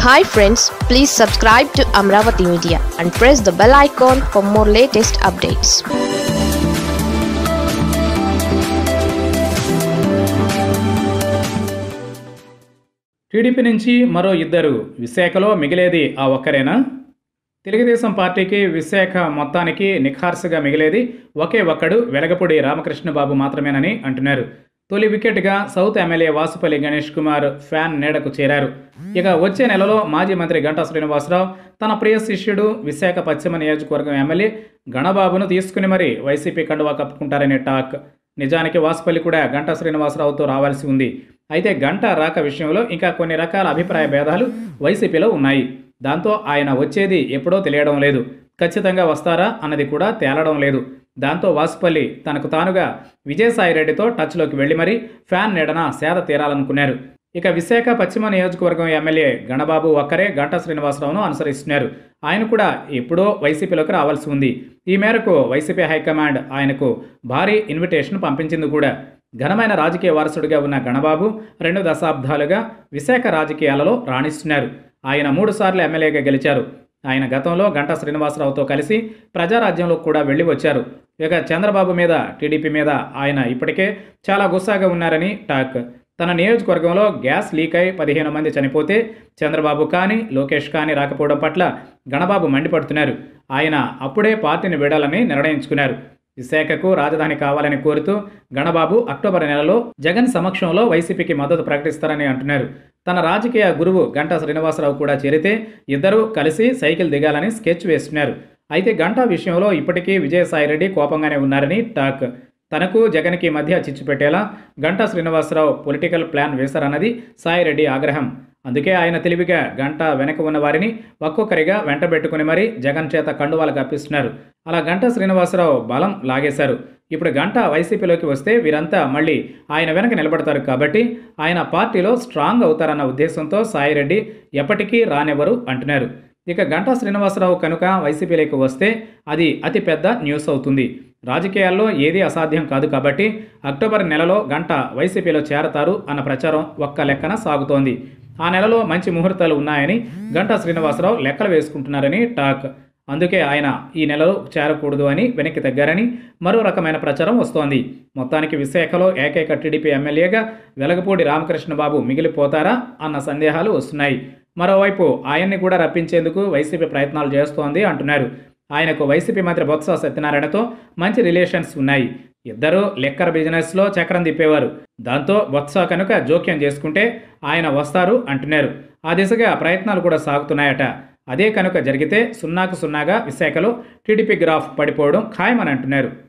hi friends please subscribe to Amaravati media and press the bell icon for more latest updates TDP నుంచి మరో ఇద్దరు విశాఖలో మిగిలేది ఆ ఒక్కరేనా తెలుగుదేశం పార్టీకి విశాఖ మొత్తానికి నిఖార్సుగా మిగిలేది ఒకే ఒక్కడు వెలగపూడి రామకృష్ణబాబు మాత్రమేనని అంటున్నారు తొలి వికెట్గా south MLA Vasupalli Ganesh Kumar fan నీడకు చేరారు ఇక వచ్చే నెలలో మాజీ మంత్రి గంటా శ్రీనివాసరావు తన ప్రియ శిష్యుడు విశాఖ పశ్చిమ నియోజకవర్గం ఎమ్మెల్యే గణబాబును తీసుకుని మరీ వైసీపీ కండువా కప్పుకుంటారనే టాక్ నిజానికి వాసుపల్లి కూడా గంటా శ్రీనివాసరావుతో రావాల్సి ఉంది అయితే గంట రాక విషయంలో ఇంకా కొన్ని రకాల అభిప్రాయ భేదాలు వైసీపీలో ఉన్నాయి దాంతో ఆయన వచ్చేది ఎప్పుడో తెలియడం లేదు ఖచ్చితంగా వస్తారా అన్నది కూడా తేలడం లేదు దాంతో వాసుపల్లి తనకు తానుగా విజయసాయిరెడ్డితో టచ్లోకి వెళ్లి మరీ ఫ్యాన్ నీడన సేద తీరాలనుకున్నారు ఇక విశాఖ పశ్చిమ నియోజకవర్గం ఎమ్మెల్యే గణబాబు ఒక్కరే గంటా శ్రీనివాసరావును అనుసరిస్తున్నారు ఆయన కూడా ఎప్పుడో వైసీపీలోకి రావాల్సి ఉంది ఈ మేరకు వైసీపీ హైకమాండ్ ఆయనకు భారీ ఇన్విటేషన్ పంపించింది కూడా ఘనమైన రాజకీయ వారసుడిగా ఉన్న గణబాబు రెండు దశాబ్దాలుగా విశాఖ రాజకీయాలలో రాణిస్తున్నారు ఆయన మూడుసార్లు ఎమ్మెల్యేగా గెలిచారు ఆయన గతంలో గంటా శ్రీనివాసరావుతో కలిసి ప్రజారాజ్యంలో కూడా వెళ్ళి వచ్చారు ఇక చంద్రబాబు మీద టీడీపీ మీద ఆయన ఇప్పటికే చాలా గుస్సాగా ఉన్నారని టాక్ తన నియోజకవర్గంలో గ్యాస్ లీక్ అయి పదిహేను మంది చనిపోతే చంద్రబాబు కానీ లోకేష్ కానీ రాకపోవడం పట్ల గణబాబు మండిపడుతున్నారు ఆయన అప్పుడే పార్టీని వీడాలని నిర్ణయించుకున్నారు విశాఖకు రాజధాని కావాలని కోరుతూ గణబాబు అక్టోబర్ నెలలో జగన్ సమక్షంలో వైసీపీకి మద్దతు ప్రకటిస్తారని అంటున్నారు తన రాజకీయ గురువు గంటా శ్రీనివాసరావు కూడా చేరితే ఇద్దరూ కలిసి సైకిల్ దిగాలని స్కెచ్ వేస్తున్నారు అయితే గంటా విషయంలో ఇప్పటికీ విజయసాయిరెడ్డి కోపంగానే ఉన్నారని టాక్ తనకు జగన్కి మధ్య చిచ్చు పెట్టేలా గంటా శ్రీనివాసరావు పొలిటికల్ ప్లాన్ వేశారన్నది సాయిరెడ్డి ఆగ్రహం అందుకే ఆయన తెలివిగా గంట వెనక ఉన్న వారిని ఒక్కొక్కరిగా వెంటబెట్టుకుని మరీ జగన్ చేత కండువాలు కప్పిస్తున్నారు అలా గంటా శ్రీనివాసరావు బలం లాగేశారు ఇప్పుడు గంట వైసీపీలోకి వస్తే వీరంతా మళ్ళీ ఆయన వెనక నిలబడతారు కాబట్టి ఆయన పార్టీలో స్ట్రాంగ్ అవుతారన్న ఉద్దేశంతో సాయిరెడ్డి ఎప్పటికీ రానివ్వరు అంటున్నారు ఇక గంటా శ్రీనివాసరావు కనుక వైసీపీలోకి వస్తే అది అతిపెద్ద న్యూస్ అవుతుంది రాజకీయాల్లో ఏదీ అసాధ్యం కాదు కాబట్టి అక్టోబర్ నెలలో గంట వైసీపీలో చేరతారు అన్న ప్రచారం ఒక్క లెక్కన సాగుతోంది ఆ నెలలో మంచి ముహూర్తాలు ఉన్నాయని గంటా శ్రీనివాసరావు లెక్కలు వేసుకుంటున్నారని టాక్ అందుకే ఆయన ఈ నెలలో చేరకూడదు అని వెనక్కి తగ్గారని మరో రకమైన ప్రచారం వస్తోంది మొత్తానికి విశాఖలో ఏకైక టీడీపీ ఎమ్మెల్యేగా వెలగపూడి రామకృష్ణబాబు మిగిలిపోతారా అన్న సందేహాలు వస్తున్నాయి మరోవైపు ఆయన్ని కూడా రప్పించేందుకు వైసీపీ ప్రయత్నాలు చేస్తోంది అంటున్నారు ఆయనకు వైసీపీ మంత్రి బొత్స సత్యనారాయణతో మంచి రిలేషన్స్ ఉన్నాయి ఇద్దరూ లెక్కర్ బిజినెస్లో చక్రం తిప్పేవారు దాంతో బొత్స కనుక జోక్యం చేసుకుంటే ఆయన వస్తారు అంటున్నారు ఆ దిశగా ప్రయత్నాలు కూడా సాగుతున్నాయట అదే కనుక జరిగితే సున్నాకు సున్నాగా విశాఖలో టీడీపీ గ్రాఫ్ పడిపోవడం ఖాయమని అంటున్నారు